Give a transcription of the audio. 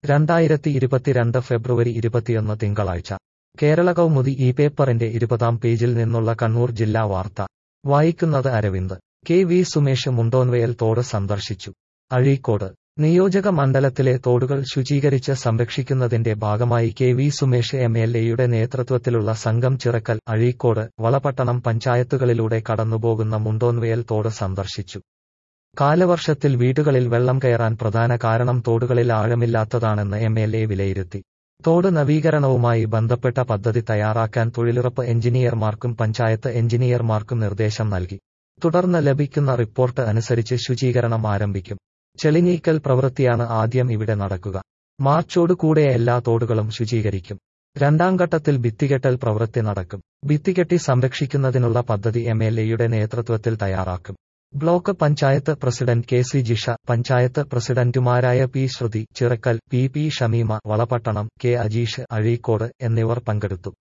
രണ്ടായിരത്തി ഇരുപത്തിരണ്ട് ഫെബ്രുവരി ഇരുപത്തിയൊന്ന് തിങ്കളാഴ്ച കേരള കൗമുദി ഈ പേപ്പറിന്റെ ഇരുപതാം പേജിൽ നിന്നുള്ള കണ്ണൂർ ജില്ലാ വാർത്ത വായിക്കുന്നത് അരവിന്ദ് കെ വി സുമേഷ് മുണ്ടോൻവയൽ തോട് സന്ദർശിച്ചു അഴീക്കോട് നിയോജക മണ്ഡലത്തിലെ തോടുകൾ ശുചീകരിച്ച് സംരക്ഷിക്കുന്നതിന്റെ ഭാഗമായി K V Sumesh M L എയുടെ നേതൃത്വത്തിലുള്ള സംഘം ചിറക്കൽ അഴീക്കോട് വളപട്ടണം പഞ്ചായത്തുകളിലൂടെ കടന്നുപോകുന്ന മുണ്ടോൻവയൽ തോട് സന്ദർശിച്ചു കാലവർഷത്തിൽ വീടുകളിൽ വെള്ളം കയറാൻ പ്രധാന കാരണം തോടുകളിൽ ആഴമില്ലാത്തതാണെന്ന് എം എൽ എ വിലയിരുത്തി തോട് നവീകരണവുമായി ബന്ധപ്പെട്ട പദ്ധതി തയ്യാറാക്കാൻ തൊഴിലുറപ്പ് എഞ്ചിനീയർമാർക്കും പഞ്ചായത്ത് എഞ്ചിനീയർമാർക്കും നിർദ്ദേശം നൽകി തുടർന്ന് ലഭിക്കുന്ന റിപ്പോർട്ട് അനുസരിച്ച് ശുചീകരണം ആരംഭിക്കും ചെളിനീക്കൽ പ്രവൃത്തിയാണ് ആദ്യം ഇവിടെ നടക്കുക മാർച്ചോടുകൂടെ എല്ലാ തോടുകളും ശുചീകരിക്കും രണ്ടാം ഘട്ടത്തിൽ ഭിത്തികെട്ടൽ പ്രവൃത്തി നടക്കും ഭിത്തികെട്ടി സംരക്ഷിക്കുന്നതിനുള്ള പദ്ധതി എം എൽ എയുടെ നേതൃത്വത്തിൽ തയ്യാറാക്കും block panchayat president K C Jisha panchayat പ്രസിഡന്റുമാരായ P Shruti Chirakkal P P Shameema Valapattanam K Ajeesh Azhikode എന്നിവർ പങ്കെടുത്തു